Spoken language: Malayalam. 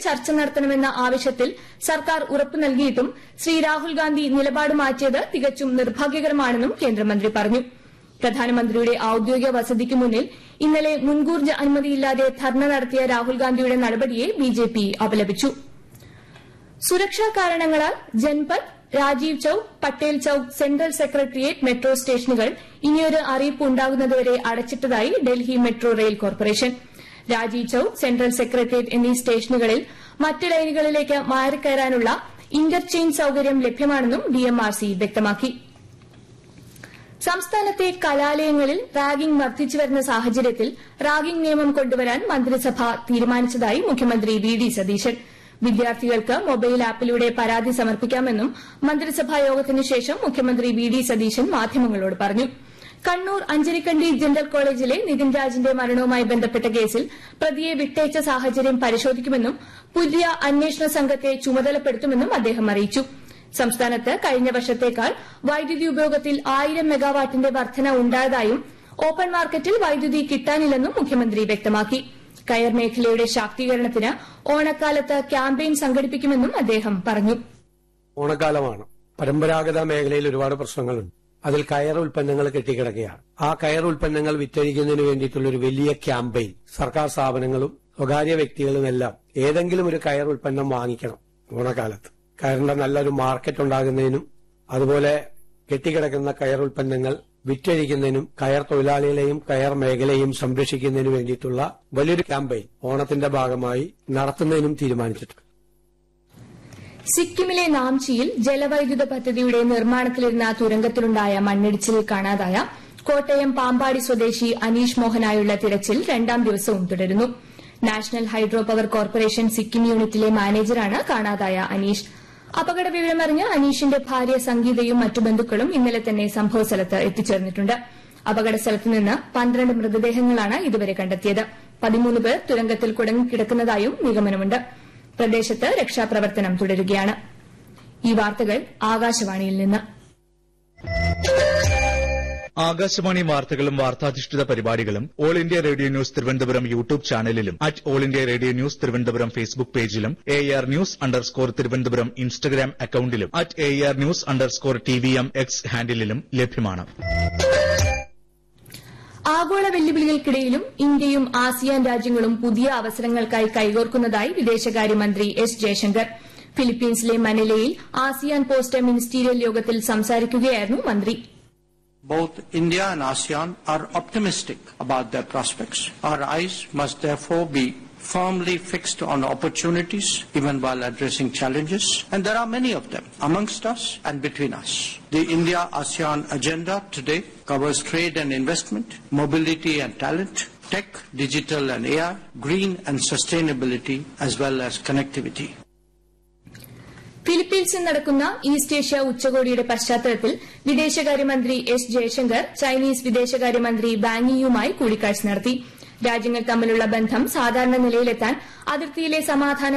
ചർച്ച നടത്തണമെന്ന ആവശ്യത്തിൽ സർക്കാർ ഉറപ്പു നൽകിയിട്ടും ശ്രീ രാഹുൽ ഗാന്ധി നിലപാട് മാറ്റിയത് തികച്ചും നിർഭാഗ്യകരമാണെന്നും കേന്ദ്രമന്ത്രി പറഞ്ഞു പ്രധാനമന്ത്രിയുടെ ഔദ്യോഗിക വസതിക്ക് മുന്നിൽ ഇന്നലെ മുൻകൂർ അനുമതിയില്ലാതെ ധർണ നടത്തിയ രാഹുൽ ഗാന്ധിയുടെ നടപടിയെ ബിജെപി അപലപിച്ചു സുരക്ഷാ കാരണങ്ങളാൽ Janpath Rajiv Chowk Patel Chowk central secretariat metro സ്റ്റേഷനുകൾ ഇനിയൊരു അറിയിപ്പ് ഉണ്ടാകുന്നതുവരെ അടച്ചിട്ടതായി Delhi metro rail corporation Rajiv Chowk central secretariat എന്നീ സ്റ്റേഷനുകളിൽ മറ്റ് ലൈനുകളിലേക്ക് മാറിക്കയറാനുള്ള ഇന്റർചെയ്ഞ്ച് സൌകര്യം ലഭ്യമാണെന്നും ഡിഎംആർസി വ്യക്തമാക്കി സംസ്ഥാനത്തെ കലാലയങ്ങളിൽ റാഗിംഗ് വർദ്ധിച്ചുവരുന്ന സാഹചര്യത്തിൽ റാഗിംഗ് നിയമം കൊണ്ടുവരാൻ മന്ത്രിസഭ തീരുമാനിച്ചതായി മുഖ്യമന്ത്രി വി ഡി സതീശൻ വിദ്യാർത്ഥികൾക്ക് മൊബൈൽ ആപ്പിലൂടെ പരാതി സമർപ്പിക്കാമെന്നും മന്ത്രിസഭാ യോഗത്തിന് ശേഷം മുഖ്യമന്ത്രി വി ഡി സതീശൻ മാധ്യമങ്ങളോട് പറഞ്ഞു കണ്ണൂർ അഞ്ചരിക്കണ്ടി ജനറൽ കോളേജിലെ നിതിൻ രാജിന്റെ മരണവുമായി ബന്ധപ്പെട്ട കേസിൽ പ്രതിയെ വിട്ടയച്ച സാഹചര്യം പരിശോധിക്കുമെന്നും പുതിയ അന്വേഷണ സംഘത്തെ ചുമതലപ്പെടുത്തുമെന്നും അദ്ദേഹം അറിയിച്ചു സംസ്ഥാനത്ത് കഴിഞ്ഞ വർഷത്തേക്കാൾ വൈദ്യുതി ഉപയോഗത്തിൽ ആയിരം മെഗാവാട്ടിന്റെ വർധന ഉണ്ടായതായും ഓപ്പൺ മാർക്കറ്റിൽ വൈദ്യുതി കിട്ടാനില്ലെന്നും മുഖ്യമന്ത്രി വ്യക്തമാക്കി കയർ മേഖലയുടെ ശാക്തീകരണത്തിന് ഓണക്കാലത്ത് ക്യാമ്പയിൻ സംഘടിപ്പിക്കുമെന്നും അദ്ദേഹം പറഞ്ഞു ഓണക്കാലമാണ് പരമ്പരാഗത മേഖലയിൽ ഒരുപാട് പ്രശ്നങ്ങളുണ്ട് അതിൽ കയർ ഉൽപ്പന്നങ്ങൾ കെട്ടിക്കിടക്കുകയാണ് ആ കയർ ഉൽപ്പന്നങ്ങൾ വിറ്റഴിക്കുന്നതിന് വേണ്ടിയിട്ടുള്ള ഒരു വലിയ ക്യാമ്പയിൻ സർക്കാർ സ്ഥാപനങ്ങളും സ്വകാര്യ വ്യക്തികളും എല്ലാം ഏതെങ്കിലും ഒരു കയർ ഉൽപ്പന്നം വാങ്ങിക്കണം ഓണക്കാലത്ത് കയറിന്റെ നല്ലൊരു മാർക്കറ്റ് ഉണ്ടാകുന്നതിനും അതുപോലെ കെട്ടിക്കിടക്കുന്ന കയർ ഉൽപ്പന്നങ്ങൾ വിറ്റഴിക്കുന്നതിനും കയർ തൊഴിലാളികളെയും കയർ മേഖലയും സംരക്ഷിക്കുന്നതിനു വേണ്ടിയിട്ടുള്ള വലിയൊരു ക്യാമ്പയിൻ ഓണത്തിന്റെ ഭാഗമായി നടത്തുന്നതിനും തീരുമാനിച്ചിട്ടുണ്ട് സിക്കിമിലെ നാംചിയിൽ ജലവൈദ്യുത പദ്ധതിയുടെ നിർമ്മാണത്തിലിരുന്ന തുരങ്കത്തിലുണ്ടായ മണ്ണിടിച്ചിലിൽ കാണാതായ കോട്ടയം പാമ്പാടി സ്വദേശി അനീഷ് മോഹനായുള്ള തിരച്ചിൽ രണ്ടാം ദിവസവും തുടരുന്നു national hydro power corporation Sikkim യൂണിറ്റിലെ മാനേജറാണ് കാണാതായ അനീഷ് അപകട വിവരമറിഞ്ഞ് അനീഷിന്റെ ഭാര്യ സംഗീതയും മറ്റു ബന്ധുക്കളും ഇന്നലെ തന്നെ സംഭവസ്ഥലത്ത് എത്തിച്ചേർന്നിട്ടുണ്ട് അപകട സ്ഥലത്ത് നിന്ന് പന്ത്രണ്ട് മൃതദേഹങ്ങളാണ് ഇതുവരെ കണ്ടെത്തിയത് പതിമൂന്ന് പേർ തുരങ്കത്തിൽ കുടുങ്ങിക്കിടക്കുന്നതായും നിഗമനമുണ്ട് പ്രദേശത്ത് രക്ഷാപ്രവർത്തനം തുടരുകയാണ് ഈ വാർത്തകൾ ആകാശവാണിയിൽ നിന്ന് ആകാശവാണി വാർത്തകളും വാർത്താധിഷ്ഠിത പരിപാടികളും all India radio news Thiruvananthapuram YouTube ചാനലിലും at all India radio news Thiruvananthapuram Facebook പേജിലും A R news underscore Thiruvananthapuram Instagram അക്കൌണ്ടിലും at A R news underscore T V M X ഹാൻഡിലും ലഭ്യമാണ് ആഗോള വെല്ലുവിളികൾക്കിടയിലും ഇന്ത്യയും ആസിയാൻ രാജ്യങ്ങളും പുതിയ അവസരങ്ങൾക്കായി കൈകോർക്കുന്നതായി വിദേശകാര്യമന്ത്രി എസ് ജയശങ്കർ ഫിലിപ്പീൻസിലെ മനിലയിൽ ആസിയാൻ പോസ്റ്റ് മിനിസ്റ്റീരിയൽ യോഗത്തിൽ സംസാരിക്കുകയായിരുന്നു മന്ത്രി Both India and ASEAN are optimistic about their prospects. Our eyes must therefore be firmly fixed on opportunities even while addressing challenges, and there are many of them amongst us and between us. The India-ASEAN agenda today covers trade and investment, mobility and talent, tech, digital and AI, green and sustainability, as well as connectivity. ഫിലിപ്പീൻസിൽ നടക്കുന്ന ഈസ്റ്റ് ഏഷ്യ ഉച്ചകോടിയുടെ പശ്ചാത്തലത്തിൽ വിദേശകാര്യമന്ത്രി എസ് ജയശങ്കർ ചൈനീസ് വിദേശകാര്യമന്ത്രി വാങ്ങിയുമായി കൂടിക്കാഴ്ച നടത്തി രാജ്യങ്ങൾ തമ്മിലുള്ള ബന്ധം സാധാരണ നിലയിലെത്താൻ അതിർത്തിയിലെ സമാധാനം